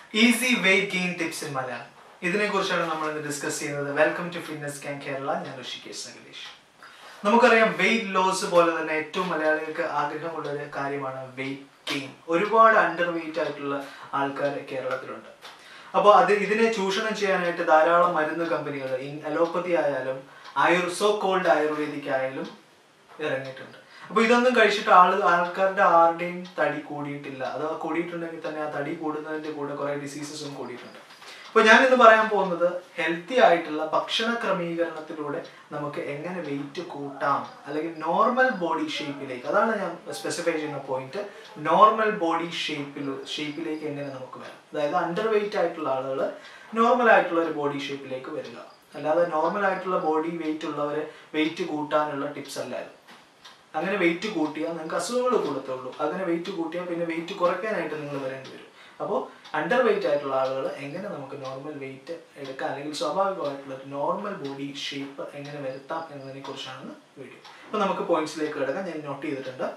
easy weight gain tips in Malayalam ഇതിനെ കുറിച്ചാണ് നമ്മൾ ഇന്ന് ഡിസ്കസ് ചെയ്യുന്നത് welcome to fitness can Kerala ഞാൻ ഋഷികേഷ് സകലേഷ് നമുക്കറിയാം വെയിറ്റ് ലോസ് പോലെ തന്നെ ഏറ്റവും മലയാളികൾക്ക് ആഗ്രഹമുള്ള ഒരു കാര്യമാണ് വെയിറ്റ് ഗെയിൻ ഒരുപാട് അണ്ടർ വെയിറ്റ് ആയിട്ടുള്ള ആൾക്കാർ കേരളത്തിലുണ്ട് അപ്പോൾ അത് ഇതിനെ ചൂഷണം ചെയ്യാനായിട്ട് ധാരാളം മരുന്ന് കമ്പനികൾ ഇൻ അലോപ്പതി ആയാലും ആയുർ സോ കോൾഡ് ആയുർവേദിക് ആയാലും ഇറങ്ങിയിട്ടുണ്ട് അപ്പൊ ഇതൊന്നും കഴിച്ചിട്ട് ആള് ആൾക്കാരുടെ ആരുടെയും തടി കൂടിയിട്ടില്ല അഥവാ കൂടിയിട്ടുണ്ടെങ്കിൽ തന്നെ ആ തടി കൂടുന്നതിന്റെ കൂടെ കുറെ ഡിസീസസും കൂടിയിട്ടുണ്ട് അപ്പൊ ഞാൻ ഇന്ന് പറയാൻ പോകുന്നത് ഹെൽത്തി ആയിട്ടുള്ള ഭക്ഷണ ക്രമീകരണത്തിലൂടെ നമുക്ക് എങ്ങനെ വെയിറ്റ് കൂട്ടാം അല്ലെങ്കിൽ നോർമൽ ബോഡി ഷേപ്പിലേക്ക് അതാണ് ഞാൻ സ്പെസിഫൈ ചെയ്യുന്ന പോയിന്റ് നോർമൽ ബോഡി ഷേപ്പിൽ ഷേപ്പിലേക്ക് എങ്ങനെ നമുക്ക് വരാം അതായത് അണ്ടർ വെയിറ്റ് ആയിട്ടുള്ള ആളുകൾ നോർമൽ ആയിട്ടുള്ള ഒരു ബോഡി ഷേപ്പിലേക്ക് വരിക അല്ലാതെ നോർമൽ ആയിട്ടുള്ള ബോഡി വെയിറ്റ് ഉള്ളവരെ വെയിറ്റ് കൂട്ടാനുള്ള ടിപ്സ് അല്ലായിരുന്നു അങ്ങനെ വെയിറ്റ് കൂട്ടിയാൽ നിങ്ങൾക്ക് അസുഖങ്ങൾ കൂടത്തുള്ളൂ അങ്ങനെ വെയിറ്റ് കൂട്ടിയാൽ പിന്നെ വെയിറ്റ് കുറയ്ക്കാനായിട്ട് നിങ്ങൾ വരേണ്ടി വരും അപ്പോൾ അണ്ടർ വെയിറ്റ് ആയിട്ടുള്ള ആളുകൾ എങ്ങനെ നമുക്ക് നോർമൽ വെയിറ്റ് എടുക്കാം അല്ലെങ്കിൽ സ്വാഭാവികമായിട്ടുള്ള നോർമൽ ബോഡി ഷേപ്പ് എങ്ങനെ വരുത്താം എന്നതിനെ കുറിച്ചാണ് വീഡിയോ അപ്പോൾ നമുക്ക് പോയിന്റ്സിലേക്ക് കിടക്കാം ഞാൻ നോട്ട് ചെയ്തിട്ടുണ്ട്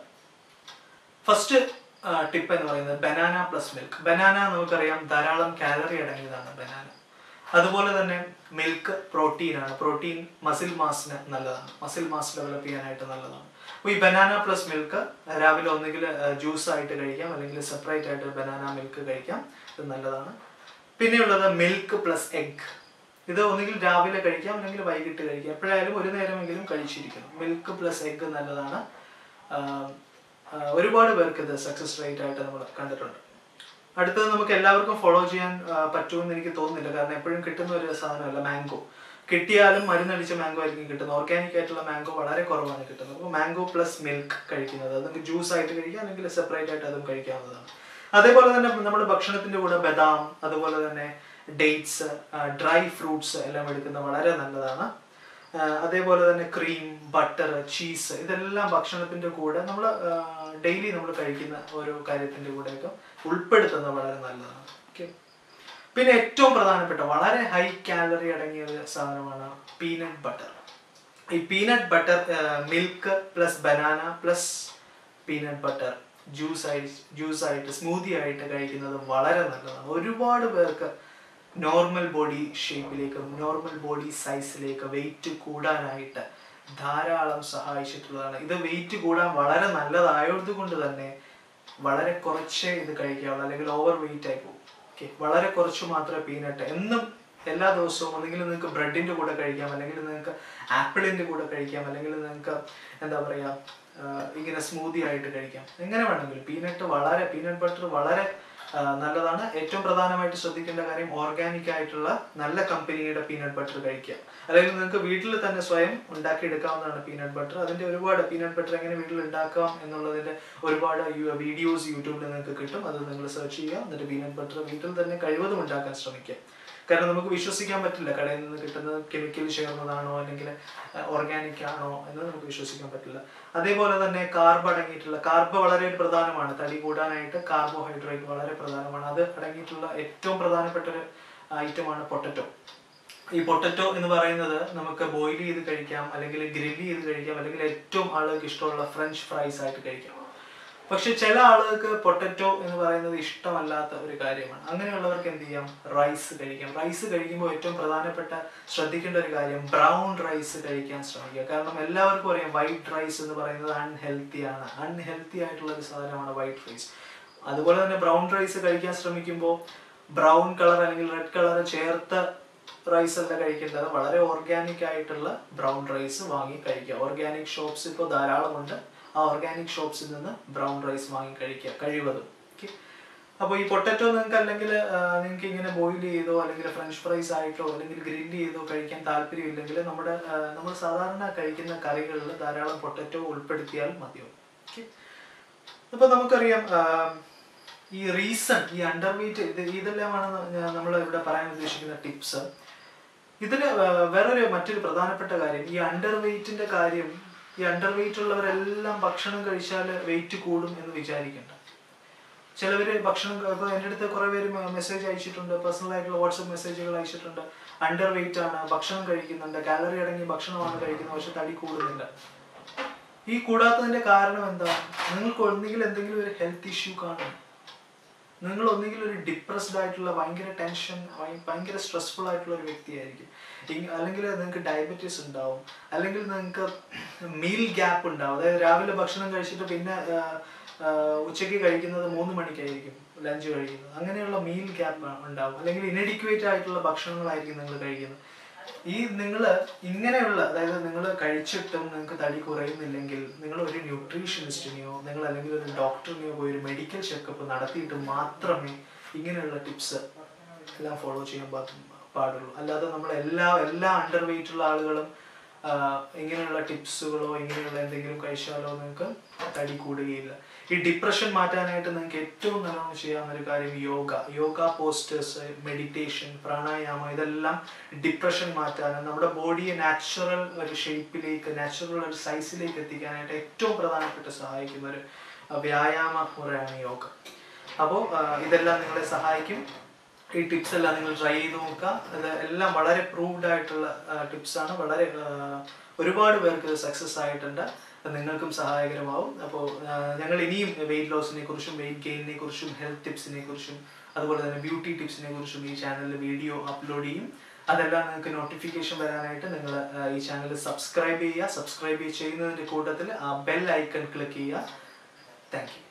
ഫസ്റ്റ് ടിപ്പ് എന്ന് പറയുന്നത് ബനാന പ്ലസ് മിൽക്ക് ബനാന നമുക്കറിയാം ധാരാളം കാലറി അടങ്ങിയതാണ് ബനാന അതുപോലെ തന്നെ മിൽക്ക് പ്രോട്ടീൻ ആണ് പ്രോട്ടീൻ മസിൽ മാസിന് നല്ലതാണ് മസിൽ മാസ് ഡെവലപ്പ് ചെയ്യാനായിട്ട് നല്ലതാണ് അപ്പോൾ ഈ ബനാന പ്ലസ് മിൽക്ക് രാവിലെ ഒന്നുകിൽ ജ്യൂസ് ആയിട്ട് കഴിക്കാം അല്ലെങ്കിൽ സെപ്പറേറ്റ് ആയിട്ട് ബനാന മിൽക്ക് കഴിക്കാം ഇത് നല്ലതാണ് പിന്നെയുള്ളത് മിൽക്ക് പ്ലസ് എഗ് ഇത് ഒന്നുകിൽ രാവിലെ കഴിക്കാം അല്ലെങ്കിൽ വൈകിട്ട് കഴിക്കാം എപ്പോഴായാലും ഒരു നേരമെങ്കിലും കഴിച്ചിരിക്കണം മിൽക്ക് പ്ലസ് എഗ് നല്ലതാണ് ആഹ് ആഹ് ഒരുപാട് പേർക്ക് ഇത് സക്സസ് റേറ്റ് ആയിട്ട് നമ്മൾ കണ്ടിട്ടുണ്ട് അടുത്തത് നമുക്ക് എല്ലാവർക്കും ഫോളോ ചെയ്യാൻ ആ, പറ്റുമെന്ന് എനിക്ക് തോന്നുന്നില്ല കാരണം എപ്പോഴും കിട്ടുന്ന ഒരു സാധനമല്ല മാംഗോ കിട്ടിയാലും മരുന്നടിച്ച മാംഗോ ആയിരിക്കും കിട്ടുന്നത് ഓർഗാനിക് ആയിട്ടുള്ള മാംഗോ വളരെ കുറവാണ് കിട്ടുന്നത് അപ്പോൾ മാംഗോ പ്ലസ് മിൽക്ക് കഴിക്കുന്നത് അത് നമുക്ക് ജ്യൂസ് ആയിട്ട് കഴിക്കാം അല്ലെങ്കിൽ സെപ്പറേറ്റ് ആയിട്ട് അതും കഴിക്കാവുന്നതാണ് അതേപോലെ തന്നെ നമ്മുടെ ഭക്ഷണത്തിന്റെ കൂടെ ബദാം അതുപോലെ തന്നെ ഡേറ്റ്സ് ഡ്രൈ ഫ്രൂട്ട്സ് എല്ലാം എടുക്കുന്നത് വളരെ നല്ലതാണ് ആ, അതേപോലെ തന്നെ ക്രീം ബട്ടർ ചീസ് ഇതെല്ലാം ഭക്ഷണത്തിന്റെ കൂടെ നമ്മൾ ഡെയിലി നമ്മൾ കഴിക്കുന്ന ഓരോ കാര്യത്തിന്റെ കൂടെയൊക്കെ ഉൾപ്പെടുത്തുന്നത് വളരെ നല്ലതാണ് ഓക്കെ പിന്നെ ഏറ്റവും പ്രധാനപ്പെട്ട വളരെ ഹൈ കാലറി അടങ്ങിയ ഒരു സാധനമാണ് പീനട്ട് ബട്ടർ ഈ peanut butter milk plus banana plus peanut butter juice ആയിട്ട് ജ്യൂസ് ആയിട്ട് സ്മൂതി ആയിട്ട് കഴിക്കുന്നത് വളരെ നല്ലതാണ് ഒരുപാട് പേർക്ക് നോർമൽ ബോഡി ഷേപ്പിലേക്ക് നോർമൽ ബോഡി സൈസിലേക്ക് വെയിറ്റ് കൂടാനായിട്ട് ധാരാളം സഹായിച്ചിട്ടുള്ളതാണ് ഇത് വെയിറ്റ് കൂടാൻ വളരെ നല്ലതായത് കൊണ്ട് തന്നെ വളരെ കുറച്ചേ ഇത് കഴിക്കാവുള്ളൂ അല്ലെങ്കിൽ ഓവർ വെയിറ്റ് ആയി പോകും ഓക്കെ വളരെ കുറച്ച് മാത്രമേ പീനട്ട് എന്നും എല്ലാ ദിവസവും ഒന്നെങ്കിൽ നിങ്ങൾക്ക് ബ്രെഡിന്റെ കൂടെ കഴിക്കാം അല്ലെങ്കിൽ നിങ്ങൾക്ക് ആപ്പിളിന്റെ കൂടെ കഴിക്കാം അല്ലെങ്കിൽ നിങ്ങൾക്ക് എന്താ പറയാ ആഹ് ഇങ്ങനെ സ്മൂതി ആയിട്ട് കഴിക്കാം എങ്ങനെ വേണമെങ്കിലും പീനട്ട് വളരെ പീനട്ട് ബട്ടർ വളരെ ആഹ് നല്ലതാണ് ഏറ്റവും പ്രധാനമായിട്ട് ശ്രദ്ധിക്കേണ്ട കാര്യം ഓർഗാനിക് ആയിട്ടുള്ള നല്ല കമ്പനിയുടെ പീനട്ട് ബട്ടർ കഴിക്കുക അല്ലെങ്കിൽ നിങ്ങൾക്ക് വീട്ടിൽ തന്നെ സ്വയം ഉണ്ടാക്കി എടുക്കാവുന്നതാണ് പീനട്ട് ബട്ടർ അതിന്റെ ഒരുപാട് പീനട്ട് ബട്ടർ എങ്ങനെ വീട്ടിൽ ഉണ്ടാക്കാം എന്നുള്ളതിന്റെ ഒരുപാട് വീഡിയോസ് യൂട്യൂബിൽ നിങ്ങൾക്ക് കിട്ടും അത് നിങ്ങൾ സെർച്ച് ചെയ്യുക എന്നിട്ട് പീനട്ട് ബട്ടർ വീട്ടിൽ തന്നെ കഴിവതും ഉണ്ടാക്കാൻ ശ്രമിക്കുക കാരണം നമുക്ക് വിശ്വസിക്കാൻ പറ്റില്ല കടയിൽ നിന്ന് കിട്ടുന്നത് കെമിക്കൽ ചേർന്നതാണോ അല്ലെങ്കിൽ ഓർഗാനിക് ആണോ എന്ന് നമുക്ക് വിശ്വസിക്കാൻ പറ്റില്ല അതേപോലെ തന്നെ കാർബ് അടങ്ങിയിട്ടുള്ള കാർബ് വളരെ പ്രധാനമാണ് തടി കൂടാനായിട്ട് കാർബോഹൈഡ്രേറ്റ് വളരെ പ്രധാനമാണ് അത് അടങ്ങിയിട്ടുള്ള ഏറ്റവും പ്രധാനപ്പെട്ട ഒരു ഐറ്റമാണ് പൊട്ടറ്റോ ഈ പൊട്ടറ്റോ എന്ന് പറയുന്നത് നമുക്ക് ബോയിൽ ചെയ്ത് കഴിക്കാം അല്ലെങ്കിൽ ഗ്രില്ല് ചെയ്ത് കഴിക്കാം അല്ലെങ്കിൽ ഏറ്റവും ആളുകൾക്ക് ഇഷ്ടമുള്ള ഫ്രഞ്ച് ഫ്രൈസ് ആയിട്ട് കഴിക്കാം പക്ഷെ ചില ആളുകൾക്ക് പൊട്ടറ്റോ എന്ന് പറയുന്നത് ഇഷ്ടമല്ലാത്ത ഒരു കാര്യമാണ് അങ്ങനെയുള്ളവർക്ക് എന്ത് ചെയ്യാം റൈസ് കഴിക്കാം റൈസ് കഴിക്കുമ്പോൾ ഏറ്റവും പ്രധാനപ്പെട്ട ശ്രദ്ധിക്കേണ്ട ഒരു കാര്യം ബ്രൗൺ റൈസ് കഴിക്കാൻ ശ്രമിക്കുക കാരണം എല്ലാവർക്കും അറിയാം വൈറ്റ് റൈസ് എന്ന് പറയുന്നത് അൺഹെൽത്തി ആണ് അൺഹെൽത്തി ആയിട്ടുള്ള ഒരു സാധനമാണ് വൈറ്റ് റൈസ് അതുപോലെ തന്നെ ബ്രൗൺ റൈസ് കഴിക്കാൻ ശ്രമിക്കുമ്പോൾ ബ്രൗൺ കളർ അല്ലെങ്കിൽ റെഡ് കളർ ചേർത്ത റൈസ് അല്ല കഴിക്കേണ്ടത് വളരെ ഓർഗാനിക് ആയിട്ടുള്ള ബ്രൗൺ റൈസ് വാങ്ങി കഴിക്കുക ഓർഗാനിക് ഷോപ്സ് ഇപ്പോൾ ധാരാളമുണ്ട് ആ ഓർഗാനിക് ഷോപ്സിൽ നിന്ന് ബ്രൗൺ റൈസ് വാങ്ങി കഴിക്കുക കഴിവതും ഓക്കെ അപ്പോൾ ഈ പൊട്ടറ്റോ നിങ്ങൾക്ക് അല്ലെങ്കിൽ നിങ്ങൾക്ക് ഇങ്ങനെ ബോയിൽ ചെയ്തോ അല്ലെങ്കിൽ ഫ്രഞ്ച് ഫ്രൈസ് ആയിട്ടോ അല്ലെങ്കിൽ ഗ്രില്ല് ചെയ്തോ കഴിക്കാൻ താല്പര്യമില്ലെങ്കിൽ നമ്മുടെ ആ, നമ്മൾ സാധാരണ കഴിക്കുന്ന കറികളിൽ ധാരാളം പൊട്ടറ്റോ ഉൾപ്പെടുത്തിയാൽ മതിയാവും ഓക്കെ അപ്പോൾ നമുക്കറിയാം ആ, ഈ റീസൺ ഈ അണ്ടർ വെയിറ്റ് ഇത് ഇതെല്ലാമാണ് നമ്മൾ ഇവിടെ പറയാൻ ഉദ്ദേശിക്കുന്ന ടിപ്സ് ഇതിന് വേ- വേറൊരു മറ്റൊരു പ്രധാനപ്പെട്ട കാര്യം ഈ അണ്ടർ വെയിറ്റിന്റെ കാര്യം ഈ അണ്ടർ വെയിറ്റ് ഉള്ളവരെല്ലാം ഭക്ഷണം കഴിച്ചാൽ വെയിറ്റ് കൂടും എന്ന് വിചാരിക്കണ്ട ചിലവര് ഭക്ഷണം ഇപ്പോൾ എൻ്റെ അടുത്ത് കുറേ പേര് മെസ്സേജ് അയച്ചിട്ടുണ്ട് പേഴ്സണൽ ആയിട്ടുള്ള വാട്സപ്പ് മെസ്സേജുകൾ അയച്ചിട്ടുണ്ട് അണ്ടർ വെയിറ്റ് ആണ് ഭക്ഷണം കഴിക്കുന്നുണ്ട് കാലറി അടങ്ങിയ ഭക്ഷണമാണ് കഴിക്കുന്നത് പക്ഷെ തടി കൂടുന്നില്ല ഈ കൂടാത്തതിന്റെ കാരണം എന്താണ് നിങ്ങൾക്ക് ഒന്നെങ്കിൽ എന്തെങ്കിലും ഒരു ഹെൽത്ത് ഇഷ്യൂ കാണും നിങ്ങൾ ഒന്നുകിൽ ഒരു ഡിപ്രസ്ഡ് ആയിട്ടുള്ള ഭയങ്കര ടെൻഷൻ ഭയങ്കര സ്ട്രെസ്ഫുൾ ആയിട്ടുള്ള ഒരു വ്യക്തിയായിരിക്കും ഇങ് അല്ലെങ്കിൽ നിങ്ങൾക്ക് ഡയബറ്റീസ് ഉണ്ടാവും അല്ലെങ്കിൽ നിങ്ങൾക്ക് മീൽ ഗ്യാപ്പ് ഉണ്ടാവും അതായത് രാവിലെ ഭക്ഷണം കഴിച്ചിട്ട് പിന്നെ ആ, ആ, ഉച്ചയ്ക്ക് കഴിക്കുന്നത് മൂന്ന് മണിക്കായിരിക്കും ലഞ്ച് കഴിക്കുന്നത് അങ്ങനെയുള്ള മീൽ ഗ്യാപ്പ് ഉണ്ടാവും അല്ലെങ്കിൽ ഇനഡിക്വേറ്റ് ആയിട്ടുള്ള ഭക്ഷണങ്ങളായിരിക്കും നിങ്ങൾ കഴിക്കുന്നത് ഈ നിങ്ങൾ ഇങ്ങനെയുള്ള അതായത് നിങ്ങൾ കഴിച്ചിട്ടും നിങ്ങൾക്ക് തടി കുറയുന്നില്ലെങ്കിൽ നിങ്ങൾ ഒരു ന്യൂട്രീഷനിസ്റ്റിനെയോ നിങ്ങൾ അല്ലെങ്കിൽ ഒരു ഡോക്ടറിനെയോ പോയി ഒരു മെഡിക്കൽ ചെക്കപ്പ് നടത്തിയിട്ട് മാത്രമേ ഇങ്ങനെയുള്ള ടിപ്സ് എല്ലാം ഫോളോ ചെയ്യാൻ പാ- പാടുള്ളൂ അല്ലാതെ നമ്മൾ എല്ലാ എല്ലാ അണ്ടർ വെയിറ്റ് ഉള്ള ആളുകളും ആ, ഇങ്ങനെയുള്ള ടിപ്സുകളോ ഇങ്ങനെയുള്ള എന്തെങ്കിലും കഴിച്ചാലോ നിങ്ങൾക്ക് തടി കൂടുകയില്ല ഈ ഡിപ്രഷൻ മാറ്റാനായിട്ട് നിങ്ങൾക്ക് ഏറ്റവും നല്ലോണം ചെയ്യാവുന്ന ഒരു കാര്യം യോഗ യോഗ പോസ്റ്റേഴ്സ് മെഡിറ്റേഷൻ പ്രാണായാമം ഇതെല്ലാം ഡിപ്രഷൻ മാറ്റാനും നമ്മുടെ ബോഡിയെ നാച്ചുറൽ ഒരു ഷേപ്പിലേക്ക് നാച്ചുറൽ ഒരു സൈസിലേക്ക് എത്തിക്കാനായിട്ട് ഏറ്റവും പ്രധാനപ്പെട്ട സഹായിക്കുന്ന ഒരു ആ, വ്യായാമ മുറയാണ് യോഗ അപ്പോൾ ഇതെല്ലാം നിങ്ങളെ സഹായിക്കും ഈ ടിപ്സ് എല്ലാം നിങ്ങൾ ട്രൈ ചെയ്ത് നോക്കുക ഇത് എല്ലാം വളരെ പ്രൂവ്ഡ് ആയിട്ടുള്ള ടിപ്സ് ആണ് വളരെ ആ, ഒരുപാട് പേർക്ക് സക്സസ് ആയിട്ടുണ്ട് അത് നിങ്ങൾക്കും സഹായകരമാവും അപ്പോൾ ഞങ്ങൾ ഇനിയും വെയിറ്റ് ലോസിനെ കുറിച്ചും വെയിറ്റ് ഗെയിനിനെ കുറിച്ചും ഹെൽത്ത് ടിപ്സിനെ കുറിച്ചും അതുപോലെ തന്നെ ബ്യൂട്ടി ടിപ്സിനെ കുറിച്ചും ഈ ചാനലിൽ വീഡിയോ അപ്ലോഡ് ചെയ്യും അതെല്ലാം നിങ്ങൾക്ക് നോട്ടിഫിക്കേഷൻ വരാനായിട്ട് നിങ്ങൾ ഈ ചാനൽ സബ്സ്ക്രൈബ് ചെയ്യുക സബ്സ്ക്രൈബ് ചെയ്യുന്നതിൻ്റെ കൂട്ടത്തിൽ ആ ബെൽ ഐക്കൺ ക്ലിക്ക് ചെയ്യുക താങ്ക് യു